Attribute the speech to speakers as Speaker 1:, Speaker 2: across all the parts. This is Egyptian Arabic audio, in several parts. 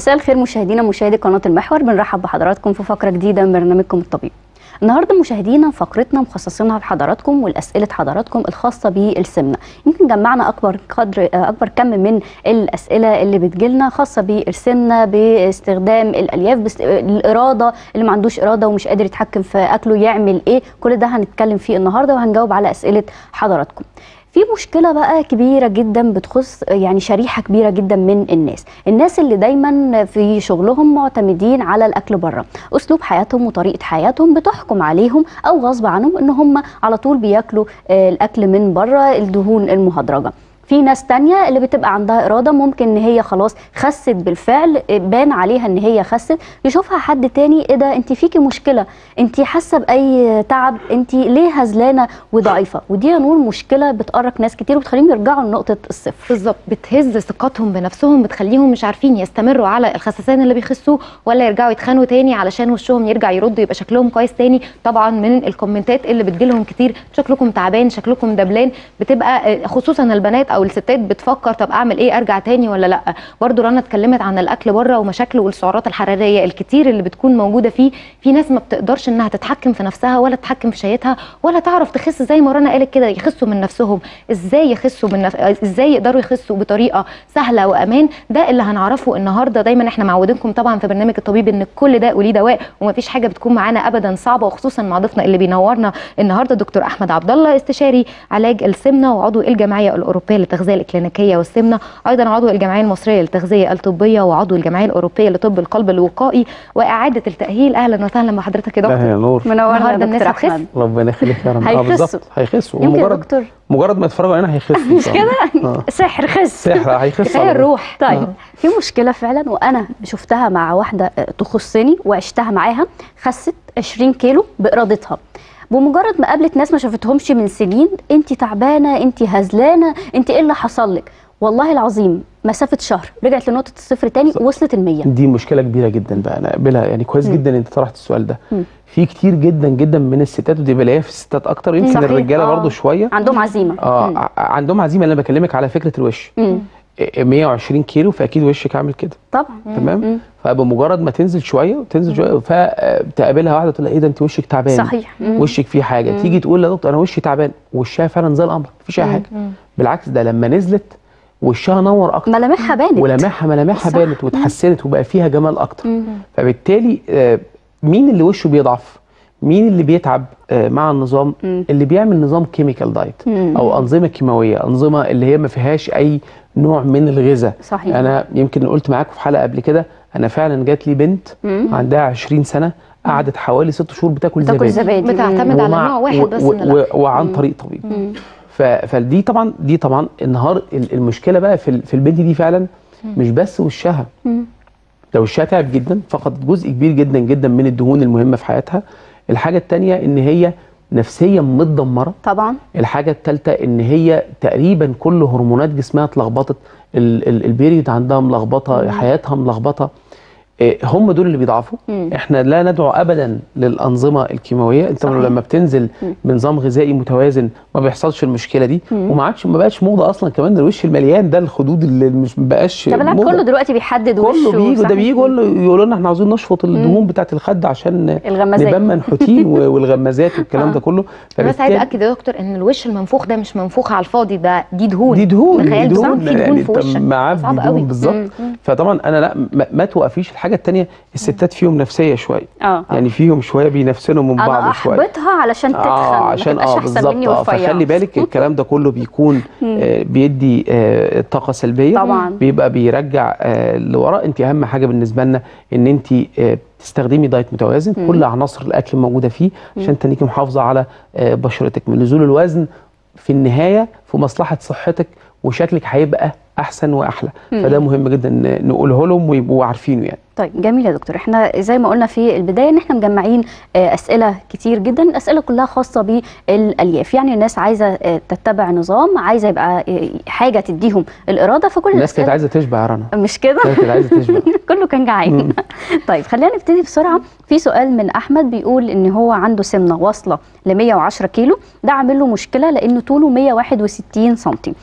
Speaker 1: مساء الخير مشاهدينا مشاهدي قناه المحور بنرحب بحضراتكم في فقره جديده من برنامجكم الطبيب النهارده مشاهدينا فقرتنا مخصصينها لحضراتكم والاسئله حضراتكم الخاصه بالسمنه يمكن جمعنا اكبر قدر اكبر كم من الاسئله اللي بتجيلنا خاصه بالسمنه باستخدام الالياف بس الاراده اللي ما عندوش اراده ومش قادر يتحكم في اكله يعمل ايه كل ده هنتكلم فيه النهارده وهنجاوب على اسئله حضراتكم في مشكله بقى كبيره جدا بتخص يعني شريحه كبيره جدا من الناس الناس اللي دايما في شغلهم معتمدين على الاكل بره اسلوب حياتهم وطريقه حياتهم بتحكم عليهم او غصب عنهم ان هم على طول بياكلوا الاكل من بره الدهون المهدرجه في ناس تانية اللي بتبقى عندها إرادة ممكن إن هي خلاص خست بالفعل بان عليها إن هي خست يشوفها حد تاني إيه ده أنت فيكي مشكلة أنت حاسة بأي تعب أنت ليه هزلانة وضعيفة ودي يا نور مشكلة بتقرق ناس كتير وبتخليهم يرجعوا لنقطة الصفر
Speaker 2: بالظبط بتهز ثقتهم بنفسهم بتخليهم مش عارفين يستمروا على الخسسان اللي بيخسوه ولا يرجعوا يتخانوا تاني علشان وشهم يرجع يرد يبقى شكلهم كويس تاني طبعا من الكومنتات اللي بتجيلهم كتير شكلكم تعبان شكلكم دبلان بتبقى خصوصا البنات او الستات بتفكر طب اعمل ايه ارجع تاني ولا لا برضو رنا اتكلمت عن الاكل بره ومشاكله والسعرات الحراريه الكتير اللي بتكون موجوده فيه في ناس ما بتقدرش انها تتحكم في نفسها ولا تتحكم في شهيتها ولا تعرف تخس زي ما رنا قالت كده يخسوا من نفسهم ازاي يخسوا من نف... ازاي يقدروا يخسوا بطريقه سهله وامان ده اللي هنعرفه النهارده دايما احنا معودينكم طبعا في برنامج الطبيب ان كل ده وليه دواء ومفيش حاجه بتكون معانا ابدا صعبه وخصوصا مع ضيفنا اللي بينورنا النهارده دكتور احمد عبد الله استشاري علاج السمنه وعضو الجمعيه الاوروبيه للتغذيه الكلينيكيه والسمنه ايضا عضو الجمعيه المصريه للتغذيه الطبيه وعضو الجمعيه الاوروبيه لطب القلب الوقائي واعاده التاهيل اهلا وسهلا بحضرتك يا دكتور
Speaker 3: يا نور
Speaker 1: منورنا
Speaker 2: النهارده الناس
Speaker 1: دكتور
Speaker 2: هتخس
Speaker 1: احمد
Speaker 3: ربنا يخليك يا رب
Speaker 1: هيخسوا.
Speaker 3: بالظبط هيخسوا
Speaker 1: يمكن يا
Speaker 3: ومجرد
Speaker 1: دكتور
Speaker 3: مجرد ما يتفرجوا علينا هيخسوا
Speaker 1: مش كده
Speaker 3: آه.
Speaker 1: سحر خس
Speaker 3: سحر هيخسوا
Speaker 2: كفايه
Speaker 3: على طول.
Speaker 2: الروح
Speaker 1: طيب
Speaker 3: آه.
Speaker 1: في مشكله فعلا وانا شفتها مع واحده آه، تخصني وعشتها معاها خست 20 كيلو بارادتها بمجرد ما قابلت ناس ما شافتهمش من سنين انت تعبانه انت هزلانه انت ايه اللي حصل لك والله العظيم مسافه شهر رجعت لنقطه الصفر تاني وصلت ال 100
Speaker 3: دي مشكله كبيره جدا بقى انا قابلها يعني كويس
Speaker 1: مم.
Speaker 3: جدا ان انت طرحت السؤال ده
Speaker 1: مم.
Speaker 3: في كتير جدا جدا من الستات ودي بلاقيها في الستات اكتر يمكن
Speaker 1: صحيح.
Speaker 3: الرجاله
Speaker 1: آه.
Speaker 3: برضو شويه
Speaker 1: عندهم عزيمه
Speaker 3: اه
Speaker 1: مم.
Speaker 3: ع- عندهم عزيمه اللي انا بكلمك على فكره الوش
Speaker 1: مم.
Speaker 3: إيه، 120 كيلو فاكيد وشك عامل كده
Speaker 1: طبعا
Speaker 3: تمام
Speaker 1: مم.
Speaker 3: فبمجرد ما تنزل شويه وتنزل شويه فتقابلها واحده تقول لها ايه ده انت وشك تعبان
Speaker 1: صحيح مم.
Speaker 3: وشك فيه حاجه
Speaker 1: مم.
Speaker 3: تيجي تقول يا دكتور انا وشي تعبان وشها فعلا زي القمر مفيش اي
Speaker 1: مم.
Speaker 3: حاجه بالعكس ده لما نزلت وشها نور اكتر
Speaker 1: ملامحها بانت
Speaker 3: ولمعها ملامحها
Speaker 1: صح.
Speaker 3: بانت واتحسنت وبقى فيها جمال اكتر
Speaker 1: مم.
Speaker 3: فبالتالي آه، مين اللي وشه بيضعف مين اللي بيتعب آه، مع النظام
Speaker 1: مم.
Speaker 3: اللي بيعمل نظام كيميكال دايت
Speaker 1: مم.
Speaker 3: او انظمه كيماويه انظمه اللي هي ما فيهاش اي نوع من الغذاء
Speaker 1: صحيح
Speaker 3: انا يمكن قلت معاكم في حلقه قبل كده انا فعلا جات لي بنت
Speaker 1: مم.
Speaker 3: عندها 20 سنه قعدت حوالي ست شهور بتاكل
Speaker 1: بتاكل
Speaker 3: زبادي
Speaker 1: زبادي
Speaker 2: بتعتمد على
Speaker 3: ومع-
Speaker 2: نوع واحد
Speaker 3: و-
Speaker 2: بس
Speaker 3: و-
Speaker 2: من الأكل.
Speaker 3: و- وعن
Speaker 1: مم.
Speaker 3: طريق طبيب
Speaker 1: مم.
Speaker 3: ف- فدي طبعا دي طبعا النهار ال- المشكله بقى في ال- في البنت دي فعلا مش بس وشها
Speaker 1: مم.
Speaker 3: ده وشها تعب جدا فقدت جزء كبير جدا جدا من الدهون المهمه في حياتها الحاجه الثانيه ان هي نفسيا متدمره
Speaker 1: طبعا
Speaker 3: الحاجه الثالثه ان هي تقريبا كل هرمونات جسمها اتلخبطت ال- ال- البيريد عندها ملخبطه حياتها ملخبطه إيه، هم دول اللي بيضعفوا
Speaker 1: مم.
Speaker 3: احنا لا ندعو ابدا للانظمه الكيماويه انت
Speaker 1: صحيح.
Speaker 3: لما بتنزل
Speaker 1: مم.
Speaker 3: بنظام غذائي متوازن ما بيحصلش المشكله دي
Speaker 1: مم.
Speaker 3: وما عادش ما بقاش موضه اصلا كمان الوش المليان ده الخدود اللي مش ما بقاش
Speaker 1: ده بالعكس
Speaker 3: موضة.
Speaker 1: كله دلوقتي بيحدد
Speaker 3: كله
Speaker 1: وشه
Speaker 3: بيجي
Speaker 1: صحيح.
Speaker 3: ده بيجي يقول يقولوا لنا احنا عاوزين نشفط الدهون بتاعت الخد عشان
Speaker 1: الغمازات
Speaker 3: نبان منحوتين و- والغمازات والكلام
Speaker 1: آه.
Speaker 3: ده كله
Speaker 2: انا بس عايزه
Speaker 3: فبالتالي
Speaker 2: اكد يا دكتور ان الوش المنفوخ ده مش منفوخ على الفاضي ده دي دهون
Speaker 3: دي دهون
Speaker 2: تخيل
Speaker 3: دي
Speaker 2: دهون في دهون
Speaker 3: يعني
Speaker 2: في
Speaker 3: انت
Speaker 2: وشك
Speaker 3: معاه
Speaker 2: صعب
Speaker 3: دي
Speaker 2: قوي.
Speaker 3: دهون بالظبط
Speaker 1: مم.
Speaker 3: فطبعا انا لا ما, ما توقفيش الحاجه الثانيه الستات فيهم نفسيه شويه
Speaker 1: اه
Speaker 3: يعني فيهم شويه بينفسنوا من
Speaker 1: انا
Speaker 3: بعض شويه
Speaker 1: احبطها علشان تتخن
Speaker 3: اه عشان
Speaker 1: ما تبقاش
Speaker 3: اه
Speaker 1: احسن
Speaker 3: بالظبط
Speaker 1: مني
Speaker 3: اه
Speaker 1: ورفيعة.
Speaker 3: فخلي بالك الكلام ده كله بيكون آه بيدي آه طاقه سلبيه
Speaker 1: طبعا.
Speaker 3: بيبقى بيرجع آه لورا انت اهم حاجه بالنسبه لنا ان انت آه تستخدمي دايت متوازن كل عناصر الاكل موجوده فيه عشان تنيكي محافظه على آه بشرتك من نزول الوزن في النهايه في مصلحه صحتك وشكلك هيبقى احسن واحلى فده مهم جدا ن- نقوله لهم ويبقوا عارفينه يعني
Speaker 1: طيب جميل يا دكتور احنا زي ما قلنا في البدايه ان احنا مجمعين آه، اسئله كتير جدا الاسئله كلها خاصه بالالياف يعني الناس عايزه آه، تتبع نظام عايزه يبقى آه، حاجه تديهم الاراده فكل
Speaker 3: الناس كانت
Speaker 1: الأسئلة-
Speaker 3: عايزه تشبع يا رنا
Speaker 1: مش كده
Speaker 3: الناس كانت عايزه تشبع
Speaker 1: كله كان جعان طيب خلينا نبتدي بسرعه في سؤال من احمد بيقول ان هو عنده سمنه واصله ل 110 كيلو ده عامل له مشكله لان طوله 161 سم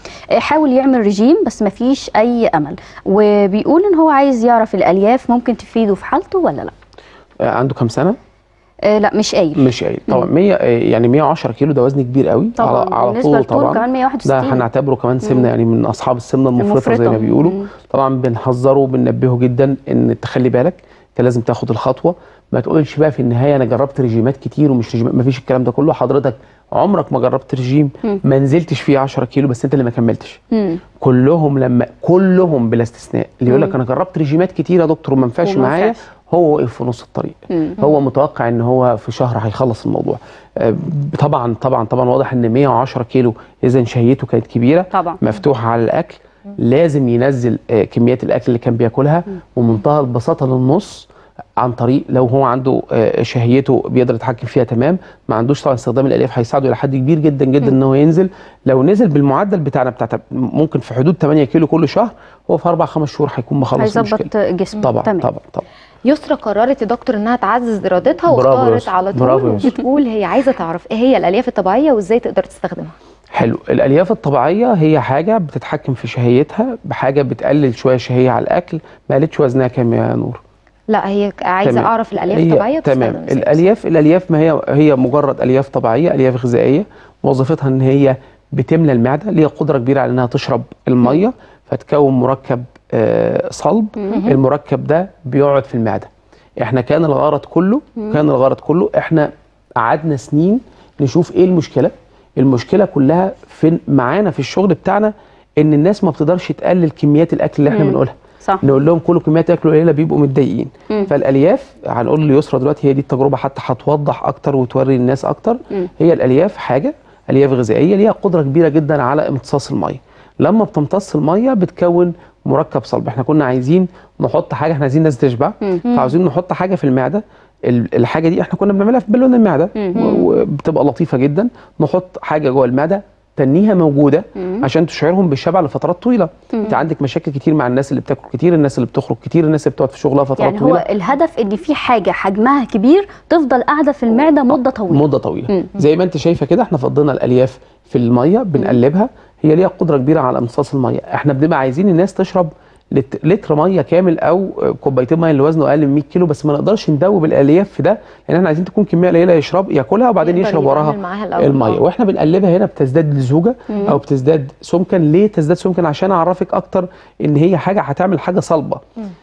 Speaker 1: بيحاول يعمل رجيم بس مفيش اي امل وبيقول ان هو عايز يعرف الالياف ممكن تفيده في حالته ولا لا
Speaker 3: آه، عنده كام سنه
Speaker 1: آه لا مش قايل
Speaker 3: مش قايل طبعا 100 آه، يعني 110 كيلو ده وزن كبير قوي
Speaker 1: طبعا
Speaker 3: على على
Speaker 1: بالنسبه
Speaker 3: طول
Speaker 1: للطول
Speaker 3: طبعا
Speaker 1: كمان
Speaker 3: ده
Speaker 1: 161
Speaker 3: هنعتبره كمان سمنه يعني من اصحاب السمنه المفرطه زي
Speaker 1: المفرطة.
Speaker 3: ما بيقولوا
Speaker 1: مم.
Speaker 3: طبعا بنحذره وبننبهه جدا ان تخلي بالك انت لازم تاخد الخطوه ما تقولش بقى في النهايه انا جربت رجيمات كتير ومش رجيمات ما فيش الكلام ده كله حضرتك عمرك ما جربت رجيم ما نزلتش فيه 10 كيلو بس انت اللي ما كملتش
Speaker 1: مم.
Speaker 3: كلهم لما كلهم بلا استثناء اللي يقول لك انا جربت رجيمات كتير يا دكتور وما ينفعش
Speaker 1: وما
Speaker 3: معايا
Speaker 1: ينفعش.
Speaker 3: هو وقف في نص الطريق هو متوقع ان هو في شهر هيخلص الموضوع آه، طبعا طبعا طبعا واضح ان 110 كيلو اذا شهيته كانت كبيره
Speaker 1: طبعا.
Speaker 3: مفتوحه على الاكل لازم ينزل آه، كميات الاكل اللي كان بياكلها ومنتهى البساطه للنص عن طريق لو هو عنده آه، شهيته بيقدر يتحكم فيها تمام ما عندوش طبعا استخدام الالياف هيساعده الى حد كبير جدا جدا ان هو ينزل لو نزل بالمعدل بتاعنا بتاع ممكن في حدود 8 كيلو كل شهر هو في اربع خمس شهور هيكون مخلص المشكله
Speaker 1: هيظبط جسمه
Speaker 3: طبعا
Speaker 1: تمام.
Speaker 3: طبعا طبعا
Speaker 2: يسرا قررت يا دكتور انها تعزز ارادتها
Speaker 3: برافو يا
Speaker 2: واختارت
Speaker 3: يسرا.
Speaker 2: على طول
Speaker 3: برافو يا يسرا.
Speaker 2: وبتقول هي عايزه تعرف ايه هي الالياف الطبيعيه وازاي تقدر تستخدمها
Speaker 3: حلو الالياف الطبيعيه هي حاجه بتتحكم في شهيتها بحاجه بتقلل شويه شهيه على الاكل ما قالتش وزنها كام يا نور
Speaker 2: لا هي عايزه
Speaker 3: تمام.
Speaker 2: اعرف الالياف
Speaker 3: هي-
Speaker 2: الطبيعيه
Speaker 3: تمام
Speaker 2: بتستخدم إزاي.
Speaker 3: الالياف الالياف ما هي هي مجرد الياف طبيعيه الياف غذائيه وظيفتها ان هي بتملى المعده ليها قدره كبيره على انها تشرب الميه فتكون مركب آه، صلب المركب ده بيقعد في المعده احنا كان الغرض كله كان الغرض كله احنا قعدنا سنين نشوف ايه المشكله المشكله كلها في معانا في الشغل بتاعنا ان الناس ما بتقدرش تقلل كميات الاكل اللي احنا بنقولها
Speaker 1: صح
Speaker 3: نقول لهم كلوا كميات اكل قليله بيبقوا متضايقين فالالياف هنقول ليسرا دلوقتي هي دي التجربه حتى هتوضح اكتر وتوري الناس اكتر هي الالياف حاجه الياف غذائيه ليها قدره كبيره جدا على امتصاص الميه لما بتمتص الميه بتكون مركب صلب احنا كنا عايزين نحط حاجه احنا عايزين الناس تشبع فعاوزين نحط حاجه في المعده ال- الحاجه دي احنا كنا بنعملها في بالون المعده و- وبتبقى لطيفه جدا نحط حاجه جوه المعده تنيها موجوده عشان تشعرهم بالشبع لفترات طويله انت عندك مشاكل كتير مع الناس اللي بتاكل كتير الناس اللي بتخرج كتير الناس اللي بتقعد في شغلها فترات
Speaker 1: يعني
Speaker 3: طويله
Speaker 1: هو الهدف ان في حاجه حجمها كبير تفضل قاعده في المعده مده طويله
Speaker 3: مده طويله زي ما انت شايفه كده احنا فضينا الالياف في الميه بنقلبها هي ليها قدره كبيره على امتصاص الميه احنا بنبقى عايزين الناس تشرب لت- لتر ميه كامل او كوبايتين ميه اللي وزنه اقل من 100 كيلو بس ما نقدرش ندوب الالياف في ده لان احنا عايزين تكون كميه قليله يشرب ياكلها وبعدين
Speaker 2: يقدر
Speaker 3: يشرب
Speaker 2: يتعامل
Speaker 3: وراها
Speaker 2: معاها الأول.
Speaker 3: الميه
Speaker 2: آه.
Speaker 3: واحنا بنقلبها هنا بتزداد لزوجه او بتزداد سمكا ليه تزداد سمكا عشان اعرفك اكتر ان هي حاجه هتعمل حاجه صلبه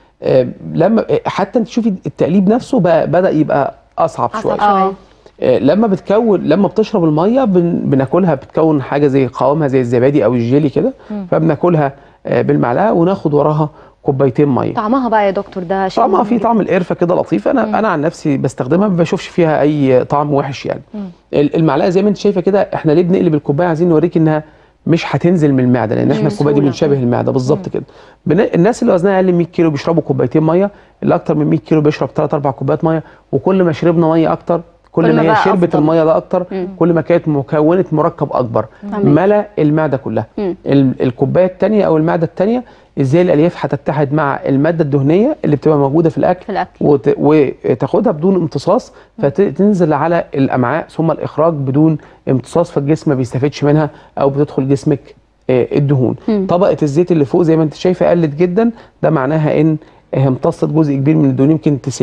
Speaker 3: آه لما آه، حتى انت تشوفي التقليب نفسه بقى بدا يبقى اصعب,
Speaker 2: أصعب
Speaker 3: شويه
Speaker 2: شوية.
Speaker 3: آه، لما بتكون لما بتشرب الميه بن بناكلها بتكون حاجه زي قوامها زي الزبادي او الجيلي كده فبناكلها آه، بالمعلقه وناخد وراها كوبايتين ميه
Speaker 2: طعمها بقى يا دكتور ده شيء
Speaker 3: طعمها
Speaker 2: مهم
Speaker 3: فيه
Speaker 2: جداً.
Speaker 3: طعم القرفه كده لطيف انا انا عن نفسي بستخدمها ما بشوفش فيها اي طعم وحش يعني ال- المعلقه زي ما انت شايفه كده احنا ليه بنقلب الكوبايه عايزين نوريك انها مش هتنزل من المعده لان احنا الكوبايه دي
Speaker 1: بسهولة.
Speaker 3: بنشابه المعده بالظبط كده بن... الناس اللي وزنها اقل من 100 كيلو بيشربوا كوبايتين ميه اللي اكتر من 100 كيلو بيشرب 3 4 كوبايات ميه وكل ما شربنا ميه اكتر كل,
Speaker 1: كل
Speaker 3: ما
Speaker 1: ما
Speaker 3: هي
Speaker 1: بقى
Speaker 3: شربت
Speaker 1: أفضل.
Speaker 3: الميه ده اكتر كل ما كانت مكونه مركب اكبر
Speaker 1: تمام.
Speaker 3: ملا المعده كلها
Speaker 1: مم.
Speaker 3: ال- الكوبايه الثانيه او المعده الثانيه ازاي الالياف هتتحد مع الماده الدهنيه اللي بتبقى موجوده في الاكل
Speaker 1: في الأكل.
Speaker 3: وت... وتاخدها بدون امتصاص فتنزل على الامعاء ثم الاخراج بدون امتصاص فالجسم ما بيستفادش منها او بتدخل جسمك آه، الدهون طبقه الزيت اللي فوق زي ما انت شايفه قلت جدا ده معناها ان هي امتصت جزء كبير من الدهون يمكن 90%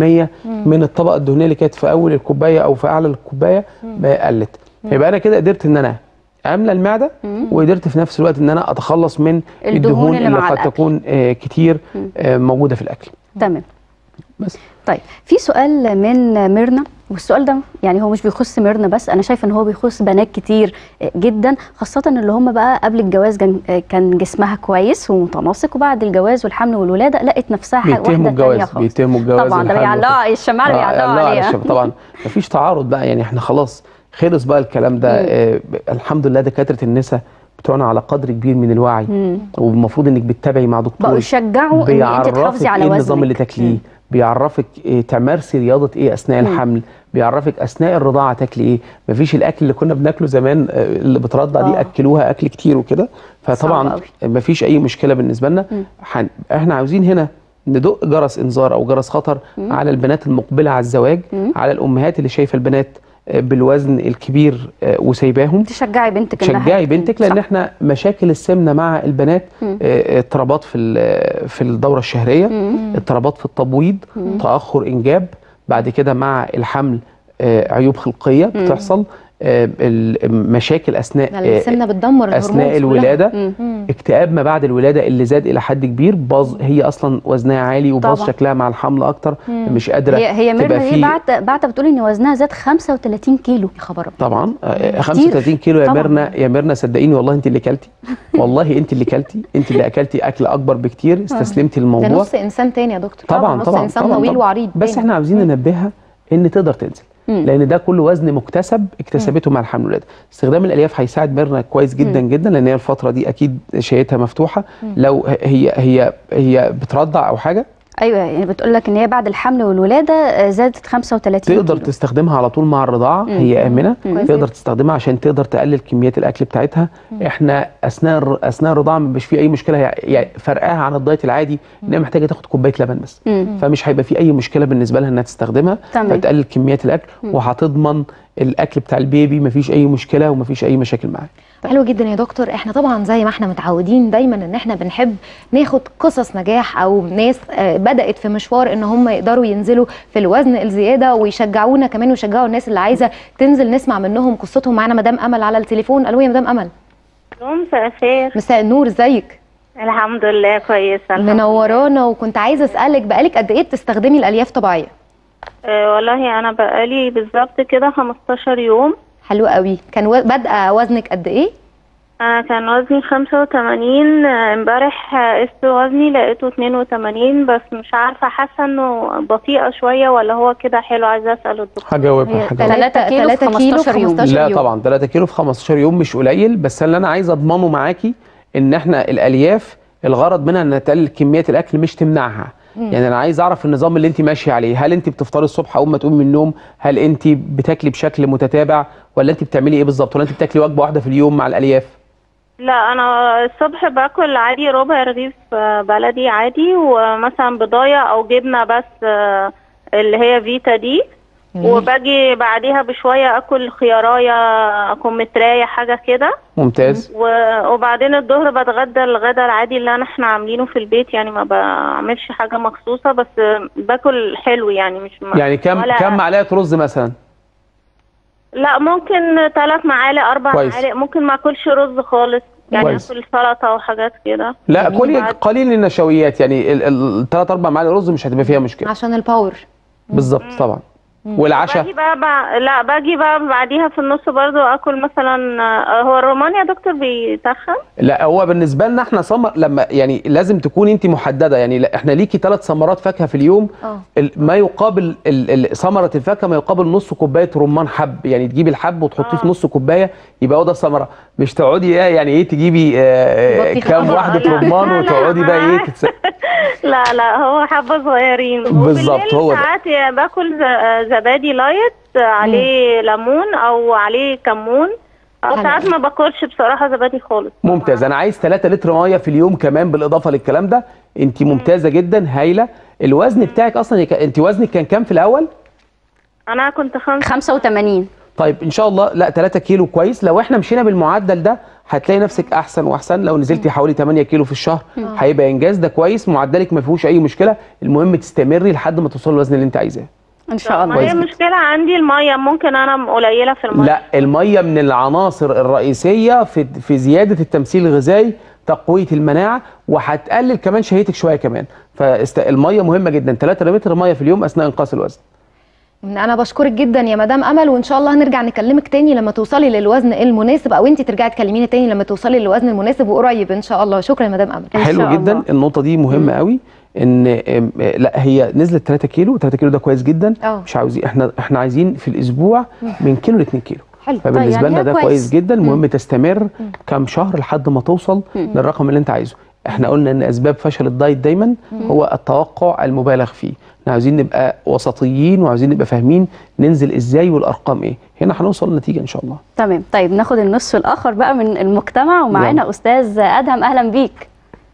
Speaker 3: من الطبقه الدهنيه اللي كانت في اول الكوبايه او في اعلى الكوبايه بقى قلت فيبقى انا كده قدرت ان انا املى المعده وقدرت في نفس الوقت ان انا اتخلص من
Speaker 1: الدهون
Speaker 3: الدهون
Speaker 1: اللي
Speaker 3: اللي
Speaker 1: مع
Speaker 3: قد
Speaker 1: الأكل.
Speaker 3: تكون آه، كتير آه، موجوده في الاكل
Speaker 1: تمام
Speaker 3: بس
Speaker 1: طيب في سؤال من ميرنا والسؤال ده يعني هو مش بيخص ميرنا بس انا شايفه ان هو بيخص بنات كتير جدا خاصه اللي هم بقى قبل الجواز كان كان جسمها كويس ومتناسق وبعد الجواز والحمل والولاده لقت نفسها حاجه
Speaker 3: بيتهموا
Speaker 1: واحده
Speaker 3: الجواز
Speaker 1: تانية خالص
Speaker 3: بيتهموا الجواز
Speaker 1: طبعا ده
Speaker 3: الحمل
Speaker 1: بيعلقوا الشمال
Speaker 3: آه،
Speaker 1: بيعلقوا
Speaker 3: الله على
Speaker 1: عليها
Speaker 3: الشمال. طبعا مفيش تعارض بقى يعني احنا خلاص خلص بقى الكلام ده آه الحمد لله دكاتره النساء بتوعنا على قدر كبير من الوعي والمفروض انك بتتابعي مع دكتور
Speaker 1: بقوا يشجعوا ان انت تحافظي على
Speaker 3: ايه
Speaker 1: وزنك
Speaker 3: النظام اللي تاكليه بيعرفك إيه تمارسي رياضه ايه اثناء الحمل بيعرفك اثناء الرضاعه تاكلي ايه مفيش الاكل اللي كنا بناكله زمان آه، اللي بترضع دي
Speaker 1: آه.
Speaker 3: اكلوها اكل كتير وكده
Speaker 1: صعب
Speaker 3: فطبعا
Speaker 1: أوي.
Speaker 3: مفيش اي مشكله بالنسبه لنا حن... احنا عاوزين هنا ندق جرس انذار او جرس خطر على البنات المقبله على الزواج على الامهات اللي شايفه البنات آه، بالوزن الكبير آه، وسايباهم
Speaker 1: تشجعي بنتك إنها
Speaker 3: شجعي بنتك لان
Speaker 1: صح.
Speaker 3: احنا مشاكل السمنه مع البنات
Speaker 1: مم.
Speaker 3: آه، اضطرابات في ال- في الدوره الشهريه
Speaker 1: مم.
Speaker 3: اضطرابات في التبويض تاخر انجاب بعد كده مع الحمل آه، عيوب خلقيه بتحصل آه، المشاكل اثناء آه،
Speaker 2: السمنه بتدمر الهرمونز
Speaker 3: اثناء
Speaker 2: كلها.
Speaker 3: الولاده
Speaker 1: مم.
Speaker 3: اكتئاب ما بعد الولاده اللي زاد الى حد كبير باظ هي اصلا وزنها عالي وباظ
Speaker 1: طبعا.
Speaker 3: شكلها مع الحمل اكتر مش قادره
Speaker 1: هي هي
Speaker 3: تبقى
Speaker 1: ميرنا دي
Speaker 3: في-
Speaker 1: بعت بعت بتقول ان وزنها زاد 35 كيلو
Speaker 2: يا خبر أبيض.
Speaker 3: طبعا آه،
Speaker 1: كتير.
Speaker 3: 35 كيلو يا
Speaker 1: طبعاً.
Speaker 3: ميرنا يا ميرنا صدقيني والله انت اللي كلتي والله انت اللي كلتي انت اللي اكلتي اكل اكبر بكتير استسلمتي
Speaker 2: ده
Speaker 3: للموضوع
Speaker 2: نص انسان تاني يا دكتور
Speaker 3: طبعا
Speaker 2: نص
Speaker 3: طبعا
Speaker 2: انسان
Speaker 3: طبعا
Speaker 2: طويل
Speaker 3: طبعاً.
Speaker 2: وعريض
Speaker 3: بس
Speaker 2: تاني.
Speaker 3: احنا عاوزين ننبهها ان تقدر تنزل
Speaker 1: مم.
Speaker 3: لان ده كله وزن مكتسب اكتسبته مع الحمل والولاده استخدام الالياف هيساعد ميرنا كويس جدا جدا لان هي الفتره دي اكيد شهيتها مفتوحه لو هي هي هي بترضع او حاجه
Speaker 1: ايوه يعني بتقول لك ان هي بعد الحمل والولاده آه، زادت 35
Speaker 3: تقدر
Speaker 1: كيلو.
Speaker 3: تستخدمها على طول مع الرضاعه هي امنه
Speaker 2: كويس
Speaker 3: تقدر
Speaker 2: جدا.
Speaker 3: تستخدمها عشان تقدر تقلل كميات الاكل بتاعتها احنا اثناء الر- اثناء الرضاعه ما بيبقاش في اي مشكله هي- يعني فرقها عن الدايت العادي ان هي محتاجه تاخد كوبايه لبن بس
Speaker 1: مم.
Speaker 3: فمش هيبقى في اي مشكله بالنسبه لها انها تستخدمها
Speaker 1: تمام.
Speaker 3: فتقلل كميات الاكل وهتضمن الاكل بتاع البيبي مفيش اي مشكله ومفيش اي مشاكل معاه
Speaker 2: حلو جدا يا دكتور احنا طبعا زي ما احنا متعودين دايما ان احنا بنحب ناخد قصص نجاح او ناس آه، بدات في مشوار ان هم يقدروا ينزلوا في الوزن الزياده ويشجعونا كمان ويشجعوا الناس اللي عايزه تنزل نسمع منهم قصتهم معانا مدام امل على التليفون الو يا مدام امل
Speaker 4: مساء الخير
Speaker 2: مساء النور ازيك
Speaker 4: الحمد لله كويسه الحمد لله.
Speaker 2: منورانا وكنت عايزه اسالك بقالك قد ايه بتستخدمي الالياف طبيعيه
Speaker 4: آه والله انا بقالي بالظبط كده 15 يوم
Speaker 2: حلو قوي كان و- بادئه وزنك قد ايه
Speaker 4: انا كان وزني 85 آه، امبارح آه، قست وزني لقيته 82 بس مش عارفه حاسه انه بطيئه شويه ولا هو كده حلو عايزه اسال الدكتور
Speaker 3: هجاوبها
Speaker 2: هي
Speaker 3: هجاوبها.
Speaker 1: 3 كيلو في
Speaker 2: 3 كيلو في
Speaker 1: 15 يوم.
Speaker 2: 15
Speaker 3: لا
Speaker 2: يوم.
Speaker 3: طبعا 3 كيلو في 15 يوم مش قليل بس اللي انا عايز اضمنه معاكي ان احنا الالياف الغرض منها انها تقلل كميات الاكل مش تمنعها يعني انا عايز اعرف النظام اللي انت ماشيه عليه هل انت بتفطري الصبح اول ما تقومي من النوم هل انت بتاكلي بشكل متتابع ولا انت بتعملي ايه بالظبط ولا انت بتاكلي وجبه واحده في اليوم مع الالياف
Speaker 4: لا انا الصبح باكل عادي ربع رغيف آه، بلدي عادي ومثلا بضايه او جبنه بس آه، اللي هي فيتا دي وباجي بعديها بشويه اكل خيارايه كمثريه حاجه كده
Speaker 3: ممتاز
Speaker 4: و- وبعدين الظهر بتغدى الغدا العادي اللي أنا احنا عاملينه في البيت يعني ما بعملش حاجه مخصوصه بس باكل حلو يعني مش ما
Speaker 3: يعني كم
Speaker 4: ولا-
Speaker 3: كم معلقه رز مثلا
Speaker 4: لا ممكن ثلاث معالق اربع
Speaker 3: كويس.
Speaker 4: معالق ممكن ما اكلش رز خالص يعني
Speaker 3: كويس.
Speaker 4: اكل سلطه وحاجات كده
Speaker 3: لا
Speaker 2: جميل.
Speaker 3: كلي
Speaker 4: بعد-
Speaker 3: قليل النشويات يعني الثلاث اربع معالق رز مش هتبقى فيها مشكله
Speaker 2: عشان الباور
Speaker 3: بالظبط طبعا والعشاء
Speaker 4: باجي بقى, بقى لا باجي بقى بعديها في النص برضو اكل مثلا آه، هو الرومان يا دكتور بيتخن
Speaker 3: لا هو بالنسبه لنا احنا سمر لما يعني لازم تكون انت محدده يعني لا احنا ليكي ثلاث ثمرات فاكهه في اليوم
Speaker 2: اه
Speaker 3: ال- ما يقابل ال- ال- ثمره الفاكهه ما يقابل نص كوبايه رمان حب يعني تجيبي الحب وتحطيه في
Speaker 4: آه.
Speaker 3: نص كوبايه يبقى هو ده الثمره مش تقعدي ايه يعني ايه تجيبي آه،
Speaker 2: بطيخة.
Speaker 3: كام
Speaker 4: لا،
Speaker 3: واحده
Speaker 4: لا،
Speaker 3: رمان
Speaker 4: لا،
Speaker 3: وتقعدي بقى ايه
Speaker 4: معاك.
Speaker 3: تتس...
Speaker 4: لا لا هو حبة صغيرين
Speaker 3: بالظبط،
Speaker 4: وبالليل
Speaker 3: هو ده.
Speaker 4: ساعات يا باكل ز- زبادي لايت عليه ليمون او عليه كمون او
Speaker 2: حلو.
Speaker 4: ساعات ما باكلش بصراحة زبادي خالص
Speaker 3: ممتاز انا عايز 3 لتر ميه في اليوم كمان بالاضافه للكلام ده انت ممتازه جدا هايله الوزن بتاعك اصلا يك- انت وزنك كان كام في الاول
Speaker 4: انا كنت خمسة
Speaker 1: 85
Speaker 3: طيب ان شاء الله لا 3 كيلو كويس لو احنا مشينا بالمعدل ده هتلاقي نفسك احسن واحسن لو نزلتي حوالي 8 كيلو في الشهر هيبقى انجاز ده كويس معدلك ما فيهوش اي مشكله المهم تستمري لحد ما توصلي للوزن اللي انت عايزاه
Speaker 1: ان شاء
Speaker 4: ما
Speaker 1: الله
Speaker 4: هي المشكلة عندي المية ممكن انا قليلة في المية
Speaker 3: لا الميه من العناصر الرئيسيه في في زياده التمثيل الغذائي تقويه المناعه وهتقلل كمان شهيتك شويه كمان فالميه مهمه جدا 3 لتر ميه في اليوم اثناء انقاص الوزن
Speaker 2: انا بشكرك جدا يا مدام امل وان شاء الله هنرجع نكلمك تاني لما توصلي للوزن المناسب او انت ترجعي تكلميني تاني لما توصلي للوزن المناسب وقريب ان شاء الله شكرا يا مدام امل
Speaker 1: إن
Speaker 3: حلو
Speaker 1: شاء
Speaker 3: جدا
Speaker 1: الله.
Speaker 3: النقطه دي مهمه قوي ان آم، آه، لا هي نزلت 3 كيلو 3 كيلو ده كويس جدا
Speaker 2: اه.
Speaker 3: مش عاوزين احنا احنا عايزين في الاسبوع من كيلو ل 2 كيلو
Speaker 2: حلو
Speaker 3: فبالنسبه
Speaker 1: يعني
Speaker 3: لنا
Speaker 1: هي
Speaker 3: ده
Speaker 1: كويس.
Speaker 3: كويس جدا المهم تستمر كام شهر لحد ما توصل للرقم اللي انت عايزه احنا قلنا ان اسباب فشل الدايت دايما هو التوقع المبالغ فيه احنا عاوزين نبقى وسطيين وعاوزين نبقى فاهمين ننزل ازاي والارقام ايه هنا هنوصل لنتيجه ان شاء الله
Speaker 1: تمام طيب ناخد النصف الاخر بقى من المجتمع ومعانا استاذ ادهم اهلا بيك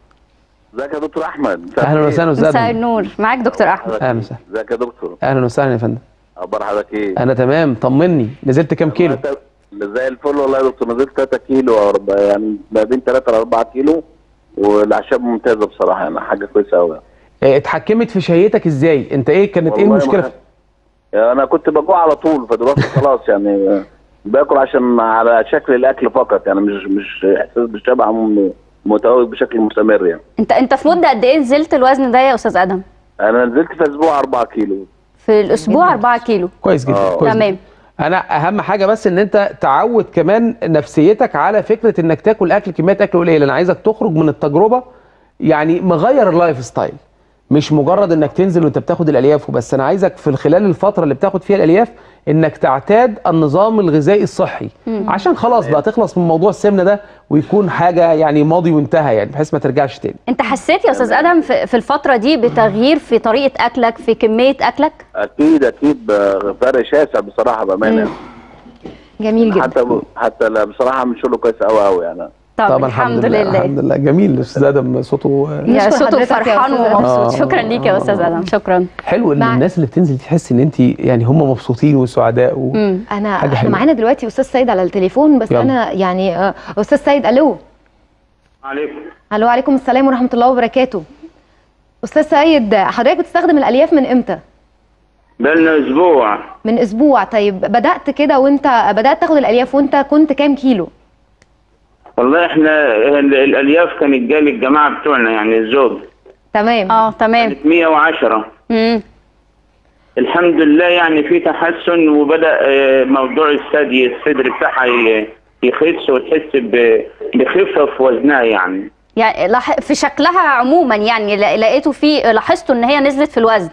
Speaker 5: ازيك يا دكتور احمد مساء
Speaker 3: اهلا
Speaker 5: الخير.
Speaker 3: وسهلا استاذ
Speaker 1: مساء
Speaker 3: أدهم.
Speaker 1: النور معاك دكتور احمد
Speaker 3: اهلا وسهلا
Speaker 5: ازيك يا دكتور
Speaker 3: اهلا وسهلا يا فندم
Speaker 5: اخبار حضرتك ايه؟
Speaker 3: انا تمام طمني نزلت كام كيلو
Speaker 5: أنا زي الفل والله يا دكتور نزلت 3 كيلو أو أربعة- يعني ما بين 3 ل 4 كيلو والاعشاب ممتازه بصراحه يعني حاجه كويسه قوي
Speaker 3: آه، اتحكمت في شهيتك ازاي انت ايه كانت ايه
Speaker 5: والله
Speaker 3: المشكله
Speaker 5: ما- يعني انا كنت بجوع على طول فدلوقتي خلاص يعني باكل عشان على شكل الاكل فقط يعني مش مش احساس بالشبع م- متواجد بشكل مستمر يعني
Speaker 1: انت انت في مده قد ايه نزلت الوزن ده يا استاذ ادهم
Speaker 5: انا نزلت في اسبوع 4 كيلو
Speaker 1: في الاسبوع 4 كيلو
Speaker 3: كويس جدا
Speaker 5: آه.
Speaker 3: كويس
Speaker 1: تمام
Speaker 3: جداً. انا اهم حاجه بس ان انت تعود كمان نفسيتك على فكره انك تاكل اكل كميات اكل قليله انا عايزك تخرج من التجربه يعني مغير اللايف ستايل مش مجرد انك تنزل وانت بتاخد الالياف وبس انا عايزك في خلال الفتره اللي بتاخد فيها الالياف انك تعتاد النظام الغذائي الصحي عشان خلاص بقى تخلص من موضوع السمنه ده ويكون حاجه يعني ماضي وانتهى يعني بحيث ما ترجعش تاني
Speaker 1: انت حسيت يا استاذ ادهم في في الفتره دي بتغيير في طريقه اكلك في كميه اكلك
Speaker 5: اكيد اكيد ب- فرق شاسع بصراحه بامانه يعني.
Speaker 2: جميل جدا
Speaker 5: حتى حتى لا بصراحه من شغله كويس قوي قوي يعني
Speaker 1: طب
Speaker 3: طبعا
Speaker 1: الحمد لله
Speaker 3: الحمد لله جميل الاستاذ ادم صوته آه،
Speaker 1: يا
Speaker 2: نشكر
Speaker 1: صوته
Speaker 2: حضرتك يا
Speaker 1: فرحان
Speaker 2: أستاذ أدهم.
Speaker 1: ومبسوط
Speaker 3: آه.
Speaker 1: شكرا ليك يا استاذ ادهم شكرا
Speaker 3: حلو ان
Speaker 2: مع-
Speaker 3: الناس اللي بتنزل تحس ان انت يعني هم مبسوطين وسعداء و...
Speaker 1: مم.
Speaker 2: انا
Speaker 3: حاجة
Speaker 2: احنا
Speaker 3: حلوة.
Speaker 2: معانا دلوقتي استاذ سيد على التليفون بس
Speaker 3: يلا.
Speaker 2: انا يعني آه، استاذ سيد الو
Speaker 6: عليكم
Speaker 2: الو عليكم السلام ورحمه الله وبركاته استاذ سيد حضرتك بتستخدم الالياف من امتى
Speaker 6: بقالنا اسبوع
Speaker 2: من اسبوع طيب بدات كده وانت بدات تاخد الالياف وانت كنت كام كيلو
Speaker 6: والله احنا ال- الالياف كانت جايه للجماعه بتوعنا يعني الزوج
Speaker 2: تمام
Speaker 1: اه تمام
Speaker 6: كانت 110
Speaker 1: مم.
Speaker 6: الحمد لله يعني في تحسن وبدا آه، موضوع الثدي الصدر بتاعها ي- يخس وتحس ب- بخفه في وزنها يعني
Speaker 1: يعني لح- في شكلها عموما يعني لا- لقيته في لاحظتوا ان هي نزلت في الوزن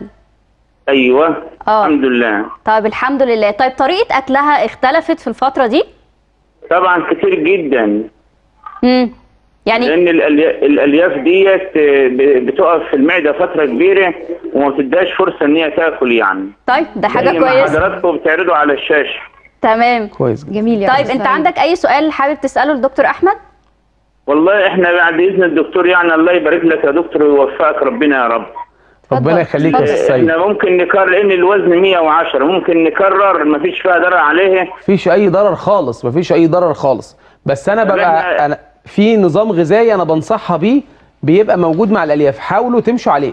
Speaker 6: ايوه
Speaker 1: آه.
Speaker 6: الحمد لله
Speaker 1: طيب الحمد لله طيب طريقه اكلها اختلفت في الفتره دي
Speaker 6: طبعا كتير جدا
Speaker 1: امم يعني
Speaker 6: لان الألي- الالياف ديت آه، ب- بتقف في المعده فتره كبيره وما بتديهاش فرصه ان هي تاكل يعني
Speaker 1: طيب ده حاجه
Speaker 6: زي ما
Speaker 1: كويسه
Speaker 6: حضراتكم بتعرضوا على الشاشه
Speaker 1: تمام
Speaker 3: كويس جدا
Speaker 2: جميل يا
Speaker 1: طيب
Speaker 2: أستاذ
Speaker 1: انت
Speaker 2: سيد.
Speaker 1: عندك اي سؤال حابب تساله لدكتور احمد
Speaker 6: والله احنا بعد اذن الدكتور يعني الله يبارك لك يا دكتور ويوفقك ربنا يا رب
Speaker 3: ربنا يخليك يا استاذ سيد
Speaker 6: احنا ممكن نكرر لان الوزن 110 ممكن نكرر مفيش فيها ضرر عليه
Speaker 3: مفيش اي ضرر خالص مفيش اي ضرر خالص بس انا
Speaker 6: طب
Speaker 3: ببقى
Speaker 6: إحنا-
Speaker 3: انا في نظام غذائي انا بنصحها بيه بيبقى موجود مع الالياف حاولوا تمشوا عليه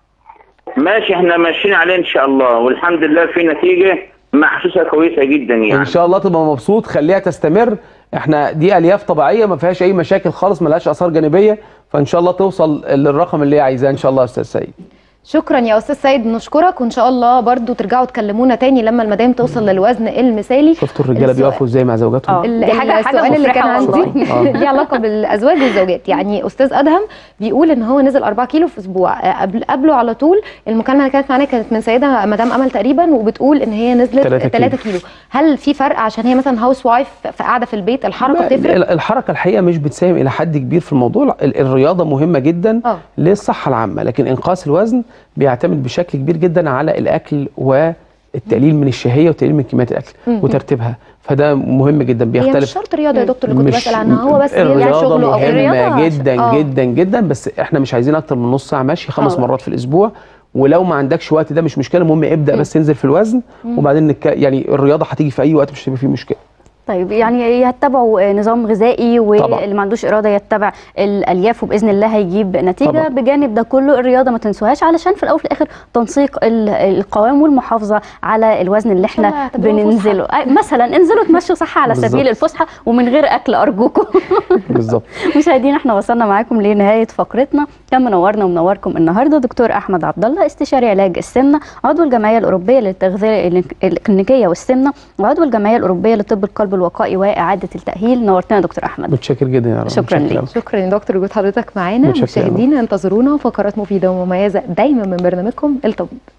Speaker 6: ماشي احنا ماشيين عليه ان شاء الله والحمد لله في نتيجه محسوسه كويسه جدا يعني
Speaker 3: ان شاء الله تبقى مبسوط خليها تستمر احنا دي الياف طبيعيه ما فيهاش اي مشاكل خالص ما لهاش اثار جانبيه فان شاء الله توصل للرقم اللي هي عايزاه ان شاء الله يا استاذ سيد
Speaker 2: شكرا يا استاذ سيد نشكرك وان شاء الله برضو ترجعوا تكلمونا تاني لما المدام توصل للوزن المثالي
Speaker 3: شفتوا الرجاله
Speaker 2: السؤال-
Speaker 3: بيقفوا ازاي مع زوجاتهم
Speaker 1: اه
Speaker 2: ال-
Speaker 1: دي حاجه حاجه
Speaker 2: السؤال اللي كان
Speaker 1: مفرحة
Speaker 2: عندي
Speaker 1: والله.
Speaker 3: آه.
Speaker 2: ليه علاقه بالازواج والزوجات يعني استاذ ادهم بيقول ان هو نزل 4 كيلو في اسبوع آه، قبل قبله على طول المكالمه اللي كانت معانا كانت من سيده مدام امل تقريبا وبتقول ان هي نزلت
Speaker 3: تلاتة
Speaker 2: 3 كيلو هل في فرق عشان هي مثلا هاوس وايف فقاعده في البيت الحركه
Speaker 3: لا،
Speaker 2: بتفرق
Speaker 3: ال- الحركه الحقيقه مش بتساهم الى حد كبير في الموضوع ال- الرياضه مهمه جدا
Speaker 2: آه.
Speaker 3: للصحه العامه لكن انقاص الوزن بيعتمد بشكل كبير جدا على الاكل والتقليل من الشهيه وتقليل من كميات الاكل وترتيبها فده مهم جدا
Speaker 2: هي
Speaker 3: بيختلف
Speaker 2: مش شرط رياضه يا دكتور اللي كنت
Speaker 3: مش-
Speaker 2: بسال عنها هو بس يرجع
Speaker 3: الرياضة
Speaker 2: شغله او
Speaker 3: مهمة
Speaker 1: الرياضة
Speaker 3: جدا
Speaker 2: آه.
Speaker 3: جدا جدا بس احنا مش عايزين اكتر من نص ساعة مشي خمس
Speaker 1: آه.
Speaker 3: مرات في الاسبوع ولو ما عندكش وقت ده مش مشكلة المهم ابدأ بس تنزل في الوزن وبعدين نك... يعني الرياضة هتيجي في اي وقت مش هيبقى فيه مشكلة
Speaker 1: طيب يعني يتبعوا نظام غذائي
Speaker 3: طبعا.
Speaker 1: واللي ما عندوش اراده يتبع الالياف وباذن الله هيجيب نتيجه
Speaker 3: طبعا.
Speaker 1: بجانب ده كله الرياضه ما تنسوهاش علشان في الاول وفي الاخر تنسيق ال- القوام والمحافظه على الوزن اللي
Speaker 2: شاء الله
Speaker 1: احنا
Speaker 2: اعتبروها
Speaker 1: بننزله أي- مثلا انزلوا تمشوا صح على
Speaker 3: بالظبط.
Speaker 1: سبيل الفسحه ومن غير اكل ارجوكم
Speaker 3: بالظبط
Speaker 1: مشاهدينا احنا وصلنا معاكم لنهايه فقرتنا كان منورنا ومنوركم النهارده دكتور احمد عبد الله استشاري علاج السمنه عضو الجمعيه الاوروبيه للتغذيه الك- الكلينيكيه والسمنه وعضو الجمعيه الاوروبيه لطب القلب الوقائي واعاده التاهيل نورتنا يا دكتور احمد
Speaker 3: متشكر جدا يا رب
Speaker 1: شكراً
Speaker 3: متشكر.
Speaker 1: ليك.
Speaker 2: شكرا يا دكتور وجود حضرتك معانا
Speaker 3: متشكر يا رب.
Speaker 2: مشاهدينا انتظرونا فقرات مفيده ومميزه دايما من برنامجكم الطبيب